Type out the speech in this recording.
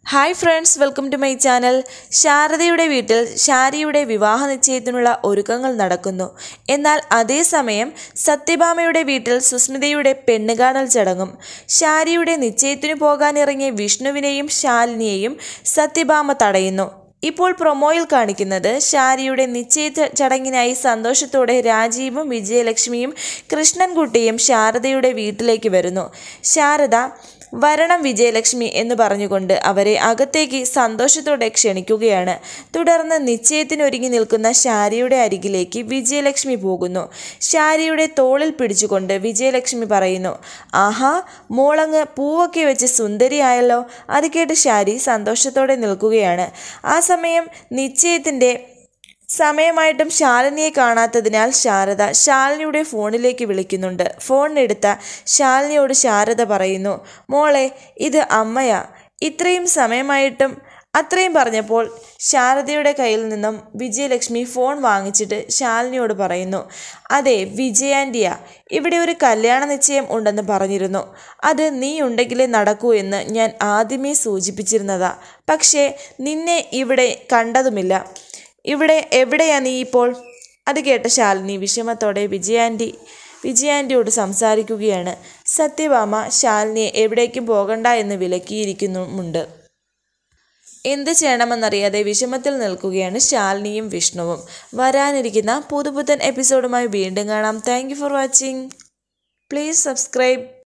hi friends welcome to my channel ശാരദയുടെ വീട്ടിൽ ശാരിയുടെ വിവാഹ നിശ്ചയത്തിനുള്ള ഒരുക്കങ്ങൾ നടക്കുന്നു എന്നാൽ അതേസമയം സത്യഭാമയുടെ വീട്ടിൽ സുസ്മിതയുടെ പെണ്ണുകാണൽ ചടങ്ങും ശാരിയുടെ നിശ്ചയത്തിനു പോകാനിറങ്ങിയ വിഷ്ണുവിനെയും ശാലിനിയെയും സത്യഭാമ തടയുന്നു ഇപ്പോൾ പ്രൊമോയിൽ കാണിക്കുന്നത് ശാരിയുടെ നിശ്ചയ ച- ചടങ്ങിനായി സന്തോഷത്തോടെ രാജീവും വിജയലക്ഷ്മിയും കൃഷ്ണൻകുട്ടിയും ശാരദയുടെ വീട്ടിലേക്ക് വരുന്നു ശാരദ വരണം വിജയലക്ഷ്മി എന്ന് പറഞ്ഞുകൊണ്ട് അവരെ അകത്തേക്ക് സന്തോഷത്തോടെ ക്ഷണിക്കുകയാണ് തുടർന്ന് നിശ്ചയത്തിനൊരുങ്ങി നിൽക്കുന്ന ശാരിയുടെ അരികിലേക്ക് വിജയലക്ഷ്മി പോകുന്നു ശാരിയുടെ തോളിൽ പിടിച്ചുകൊണ്ട് വിജയലക്ഷ്മി പറയുന്നു ആഹാ മോളങ്ങ് പൂവൊക്കെ വെച്ച് സുന്ദരിയായല്ലോ അത് കേട്ട് ശാരി സന്തോഷത്തോടെ നിൽക്കുകയാണ് ആ സമയം നിശ്ചയത്തിൻ്റെ സമയമായിട്ടും ശാലിനിയെ കാണാത്തതിനാൽ ശാരദ ശാലിനിയുടെ ഫോണിലേക്ക് വിളിക്കുന്നുണ്ട് ഫോണിനെടുത്ത ശാലിനിയോട് ശാരദ പറയുന്നു മോളെ ഇത് അമ്മയാ ഇത്രയും സമയമായിട്ടും അത്രയും പറഞ്ഞപ്പോൾ ശാരദയുടെ കയ്യിൽ നിന്നും വിജയലക്ഷ്മി ഫോൺ വാങ്ങിച്ചിട്ട് ശാലിനിയോട് പറയുന്നു അതെ വിജയാൻ്റിയ ഇവിടെ ഒരു കല്യാണ നിശ്ചയം ഉണ്ടെന്ന് പറഞ്ഞിരുന്നു അത് നീ ഉണ്ടെങ്കിലേ നടക്കൂ എന്ന് ഞാൻ ആദ്യമേ സൂചിപ്പിച്ചിരുന്നതാ പക്ഷേ നിന്നെ ഇവിടെ കണ്ടതുമില്ല ഇവിടെ എവിടെയാ നീ ഇപ്പോൾ അത് കേട്ട ശാലിനി വിഷമത്തോടെ വിജയാൻ്റി വിജയാൻ്റിയോട് സംസാരിക്കുകയാണ് സത്യഭാമ ശാലിനിയെ എവിടേക്കും പോകണ്ട എന്ന് വിലക്കിയിരിക്കുന്നുമുണ്ട് എന്ത് ചെയ്യണമെന്നറിയാതെ വിഷമത്തിൽ നിൽക്കുകയാണ് ശാലിനിയും വിഷ്ണുവും വരാനിരിക്കുന്ന പുതുപുത്തൻ എപ്പിസോഡുമായി വീണ്ടും കാണാം thank you for watching please subscribe